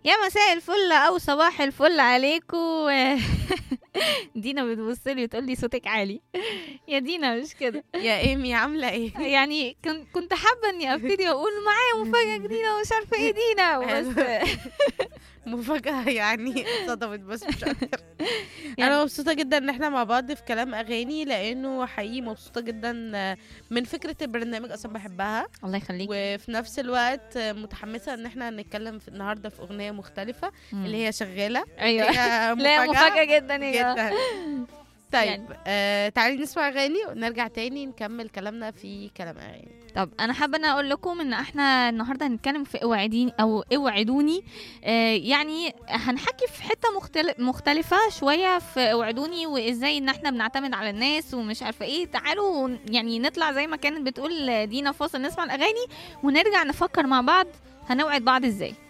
يا مساء الفل او صباح الفل عليكم دينا بتبص لي وتقول لي صوتك عالي يا دينا مش كده يا ايمي عامله ايه يعني كن- كنت حابه اني ابتدي اقول معايا مفاجاه جديده ومش عارفه ايه دينا بس مفاجاه يعني صدمت بس مش اكتر يعني- انا مبسوطه جدا ان احنا مع بعض في كلام اغاني لانه حقيقي مبسوطه جدا من فكره البرنامج اصلا بحبها الله يخليك وفي نفس الوقت متحمسه ان احنا هنتكلم في النهارده في اغنيه مختلفه اللي هي شغاله ايوه هي لا مفاجاه جدا يا جماعة. جدا طيب يعني- آه تعالي نسمع اغاني ونرجع تاني نكمل كلامنا في كلام اغاني طب انا حابه ان اقول لكم ان احنا النهارده هنتكلم في اوعديني او اوعدوني آه يعني هنحكي في حته مختلف مختلفه شويه في اوعدوني وازاي ان احنا بنعتمد على الناس ومش عارفه ايه تعالوا ون- يعني نطلع زي ما كانت بتقول دينا فاصل نسمع الاغاني ونرجع نفكر مع بعض هنوعد بعض ازاي